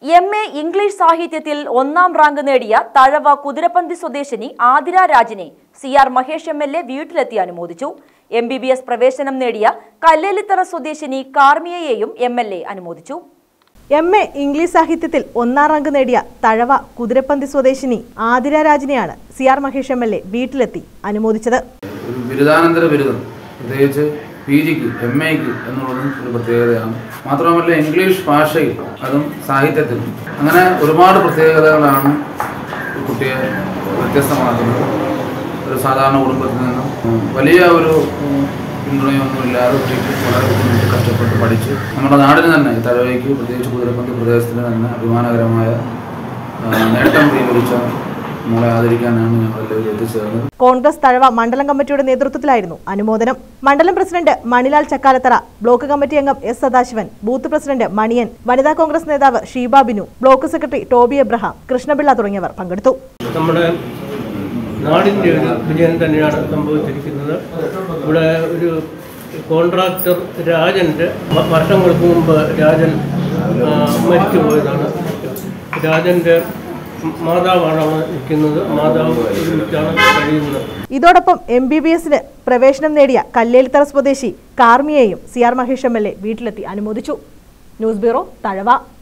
M A English സാഹിത്യത്തിൽ ഒന്നാം rank നേടിയ തഴവ കുതിരപ്പന്തി സ്വദേശിനി ആതിര രാജിനെ C R Mahesh M L A വീട്ടിലെത്തി അനുമോദിച്ചു എം ബി ബി എസ് പ്രവേശനം നേടിയ കല്ലേലിത്തറ സ്വദേശിനി കാർമിയയെയും എം എൽ എ അനുമോദിച്ചു എം എ ഇംഗ്ലീഷ് സാഹിത്യത്തിൽ ഒന്നാം റാങ്ക് നേടിയ തഴവ കുതിരപ്പന്തി സ്വദേശിനി ആതിര രാജിനെയാണ് C R Mahesh M L A വീട്ടിലെത്തി അനുമോദിച്ചത് ഒരു ബിരുദാനന്തര ബിരുദം പ്രത്യേകിച്ച് പി ജിക്ക് എം എക്ക് എന്നുള്ളതും ഒരു പ്രത്യേകതയാണ് മാത്രമല്ല ഇംഗ്ലീഷ് ഭാഷയിൽ അതും സാഹിത്യത്തിലും അങ്ങനെ ഒരുപാട് പ്രത്യേകതകളാണ് ഈ കുട്ടിയെ വ്യത്യസ്തമാക്കുന്നത് ഒരു സാധാരണ കുടുംബത്തിൽ നിന്നും ഉം, വലിയ ഒരു ഉം, പിന്തുണയൊന്നുമില്ലാതെ കുട്ടിക്ക് വളരെ ബുദ്ധിമുട്ട് കഷ്ടപ്പെട്ട് പഠിച്ച് നമ്മുടെ നാടിന് തന്നെ ഈ തഴവയ്ക്ക് പ്രത്യേകിച്ച് കുതിരപ്പന്തി പ്രദേശത്തിന് തന്നെ അഭിമാനകരമായ ആ, നേട്ടം കൈവരിച്ച നമ്മളെ ആദരിക്കാനാണ് ഞങ്ങളെല്ലാവരും എത്തിച്ചേർന്നത് കോൺഗ്രസ് തഴവ മണ്ഡലം കമ്മിറ്റിയുടെ നേതൃത്വത്തിലായിരുന്നു അനുമോദനം മണ്ഡലം president Manilal Chakkalathara block committee അംഗം S Sadasivan booth president Maniyan വനിതാ കോൺഗ്രസ് നേതാവ് ഷീബ ബിനു ബ്ലോക്ക് സെക്രട്ടറി ടോബി എബ്രഹാം കൃഷ്ണപിള്ള തുടങ്ങിയവർ പങ്കെടുത്തു നമ്മുടെ നാടിൻ്റെ ഒരു വിജയം തന്നെയാണ് സംഭവിച്ചിരിക്കുന്നത് ഇവിടെ ഒരു കോൺട്രാക്ടർ രാജൻ്റെ വ- വർഷങ്ങൾക്ക് മുമ്പ് രാജൻ ആ, മരിച്ചു പോയതാണ് രാജൻ്റെ മാതാവാണ് അവിടെ നിൽക്കുന്നത് മാതാവ് ഒരുമിച്ചാണ് കഴിയുന്നത് ഇതോടൊപ്പം എം ബി ബി എസിന് പ്രവേശനം നേടിയ കല്ലേലിത്തറ സ്വദേശി കാർമിയെയും C R Mahesh M L A വീട്ടിലെത്തി അനുമോദിച്ചു ന്യൂസ് ബ്യൂറോ തഴവ